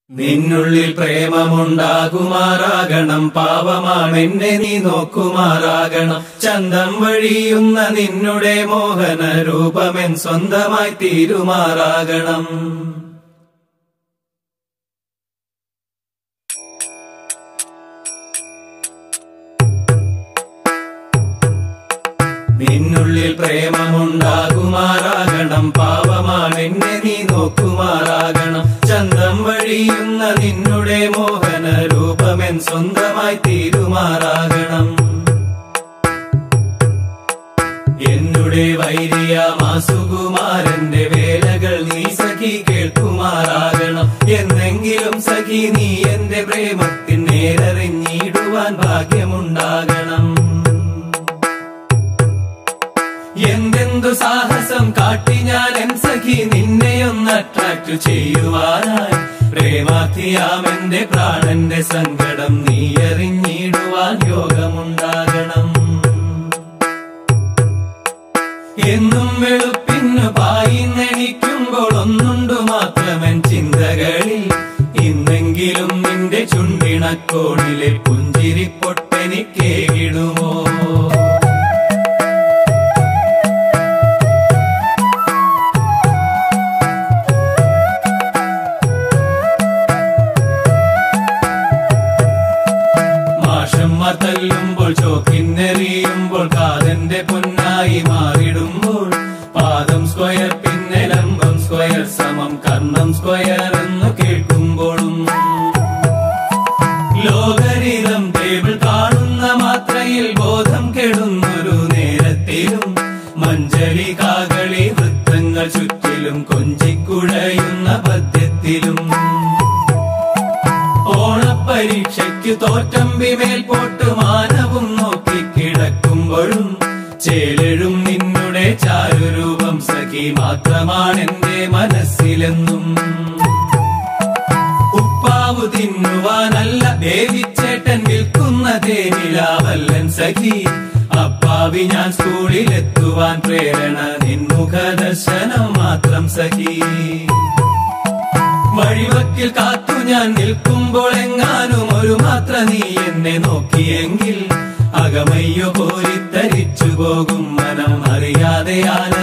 നിന്നുള്ളിൽ പ്രേമമുണ്ടാകുമാറാകണം പാവമാണെന്നെ നീ നോക്കുമാറാകണം ചന്തം വഴിയുന്ന നിന്നുടെ മോഹന രൂപമെൻ സ്വന്തമായി തീരുമാറാകണം നിന്നുള്ളിൽ പ്രേമമുണ്ടാകുമാറാകണം പാവമാണെന്നെ നീ നോക്കുമാറാകണം ചന്തം വഴിയുന്ന നിന്നുടെ മോഹന രൂപമെൻ സ്വന്തമായി തീരുമാറാകണം എന്നുടെ വൈരിയ മാസുകുമാരന്റെ വേലകൾ നീ സഖി കേൾക്കുമാറാകണം എന്നെങ്കിലും സഖി നീ എന്റെ പ്രേമത്തിൻ നേരറിഞ്ഞിടുവാൻ ഭാഗ്യമുണ്ടാകണം എന്തെന്തു സാഹസം കാട്ടി ഞാൻ എൻ സഖി നിന്നെയൊന്ന് അട്രാക്ട് ചെയ്യുവാനായി പ്രേമാർത്ഥിയാം എന്റെ പ്രാണന്റെ സങ്കടം നീ അറിഞ്ഞിടുവാൻ യോഗമുണ്ടാകണം എന്നും വെളുപ്പിന്നു പായിന്നെണിക്കുമ്പോൾ ഒന്നുണ്ടു മാത്രമൻ ചിന്തകളിൽ ഇന്നെങ്കിലും നിന്റെ ചുണ്ടിണക്കോണിലെ പുഞ്ചിരി പൊട്ടെനിക്കേകിടുമോ മാഷന്മാർ തല്ലുമ്പോൾ ചോക്കിന്നെറിയുമ്പോൾ കാതന്റെ പൊന്നായി മാറിടുമ്പോൾ പാദം സ്ക്വയർ പിന്നെ ലംബം സ്ക്വയർ സമം കർണം സ്ക്വയർ എന്ന് കേൾക്കുമ്പോഴും ലോകരിതം ടേബിൾ കാണുന്ന മാത്രയിൽ ബോധം കെടുന്നൊരു നേരത്തിലും മഞ്ചളി കാകളി വൃത്തങ്ങൾ ചുറ്റിലും കൊഞ്ചിക്കുഴയുന്ന പദ്യത്തിലും ഓണപ്പരീക്ഷയ്ക്ക് തോറ്റമ്പി മേൽപോട്ട് മാനവും നോക്കി കിടക്കുമ്പോഴും ചേലഴും നിന്നുടെ ചാരുരൂപം സഖി മാത്രമാണെന്റെ മനസ്സിലെന്നും ഉപ്പാവു തിന്നുവാനല്ല ദേവിച്ചേട്ടൻ വിൽക്കുന്ന തേനിലാവല്ലൻ സഖി അപ്പാവി ഞാൻ സ്കൂളിലെത്തുവാൻ പ്രേരണ നിൻമുഖ ദർശനം മാത്രം സഖി വഴിവക്കിൽ കാത്തു ഞാൻ നിൽക്കുമ്പോൾ എങ്ങാനും ഒരു മാത്ര നീ എന്നെ നോക്കിയെങ്കിൽ അകമയ്യോ കോരിത്തരിച്ചു പോകും മനം അറിയാതെ ആന